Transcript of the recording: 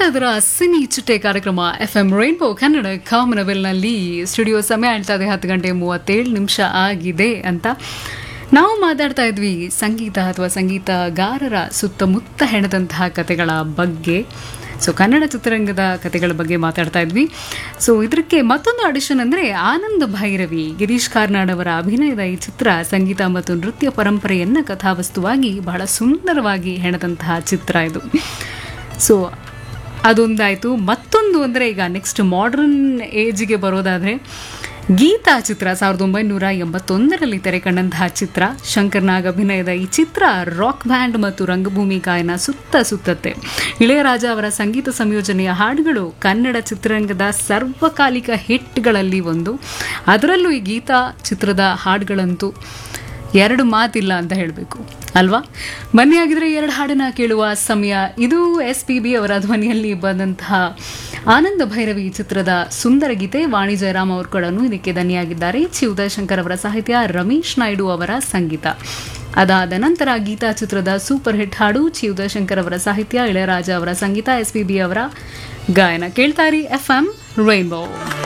ಇದರ ಸಿನಿ ಚಿಟ್ಟೆ ಕಾರ್ಯಕ್ರಮ ಎಫ್ ಎಂ ರೈನ್ಬೋ ಕನ್ನಡ ಕಾಮನವೆಲ್ನಲ್ಲಿ ಸ್ಟುಡಿಯೋ ಸಮಯ ಹೇಳ್ತಾ ಇದೆ ಹತ್ತು ಗಂಟೆ ಮೂವತ್ತೇಳು ನಿಮಿಷ ಆಗಿದೆ ಅಂತ ನಾವು ಮಾತಾಡ್ತಾ ಇದ್ವಿ ಸಂಗೀತ ಅಥವಾ ಸಂಗೀತಗಾರರ ಸುತ್ತಮುತ್ತ ಹೆಣೆದಂತಹ ಕತೆಗಳ ಬಗ್ಗೆ ಸೊ ಕನ್ನಡ ಚಿತ್ರರಂಗದ ಕತೆಗಳ ಬಗ್ಗೆ ಮಾತಾಡ್ತಾ ಇದ್ವಿ ಸೊ ಇದಕ್ಕೆ ಮತ್ತೊಂದು ಆಡಿಷನ್ ಅಂದರೆ ಆನಂದ ಭೈರವಿ ಗಿರೀಶ್ ಕಾರ್ನಾಡ್ ಅವರ ಅಭಿನಯದ ಈ ಚಿತ್ರ ಸಂಗೀತ ಮತ್ತು ನೃತ್ಯ ಪರಂಪರೆಯನ್ನು ಕಥಾವಸ್ತುವಾಗಿ ಬಹಳ ಸುಂದರವಾಗಿ ಹೆಣೆದಂತಹ ಚಿತ್ರ ಇದು ಸೊ ಅದೊಂದಾಯಿತು ಮತ್ತೊಂದು ಅಂದರೆ ಈಗ ನೆಕ್ಸ್ಟ್ ಮಾಡರ್ನ್ ಏಜ್ಗೆ ಬರೋದಾದರೆ ಗೀತಾ ಚಿತ್ರ ಸಾವಿರದ ಒಂಬೈನೂರ ಎಂಬತ್ತೊಂದರಲ್ಲಿ ತೆರೆ ಕಂಡಂತಹ ಚಿತ್ರ ಶಂಕರ್ ನಾಗ್ ಅಭಿನಯದ ಈ ಚಿತ್ರ ರಾಕ್ ಬ್ಯಾಂಡ್ ಮತ್ತು ರಂಗಭೂಮಿ ಗಾಯನ ಸುತ್ತ ಸುತ್ತತ್ತೆ ಇಳೆಯರಾಜ ಅವರ ಸಂಗೀತ ಸಂಯೋಜನೆಯ ಹಾಡುಗಳು ಕನ್ನಡ ಚಿತ್ರರಂಗದ ಸರ್ವಕಾಲಿಕ ಹಿಟ್ಗಳಲ್ಲಿ ಒಂದು ಅದರಲ್ಲೂ ಈ ಗೀತಾ ಚಿತ್ರದ ಹಾಡುಗಳಂತೂ ಎರಡು ಮಾತಿಲ್ಲ ಅಂತ ಹೇಳಬೇಕು ಅಲ್ವಾ ಬನ್ನಿ ಆಗಿದ್ರೆ ಎರಡು ಹಾಡನ್ನ ಕೇಳುವ ಸಮಯ ಇದು ಎಸ್ ಪಿ ಬಿ ಅವರ ಧ್ವನಿಯಲ್ಲಿ ಬಂದಂತಹ ಆನಂದ ಭೈರವಿ ಚಿತ್ರದ ಸುಂದರ ಗೀತೆ ವಾಣಿ ಜಯರಾಮ್ ಅವರು ಕೂಡ ಇದಕ್ಕೆ ದನಿಯಾಗಿದ್ದಾರೆ ಚಿ ಉದಯಶಂಕರ್ ಅವರ ಸಾಹಿತ್ಯ ರಮೇಶ್ ನಾಯ್ಡು ಅವರ ಸಂಗೀತ ಅದಾದ ನಂತರ ಗೀತಾ ಚಿತ್ರದ ಸೂಪರ್ ಹಿಟ್ ಹಾಡು ಚಿ ಉದಯಶಂಕರ್ ಅವರ ಸಾಹಿತ್ಯ ಇಳೆಯರಾಜ ಅವರ ಸಂಗೀತ ಎಸ್ ಪಿ ಬಿ ಅವರ ಗಾಯನ ಕೇಳ್ತಾರಿ ಎಫ್ ಎಂ ರೈನ್ಬೋ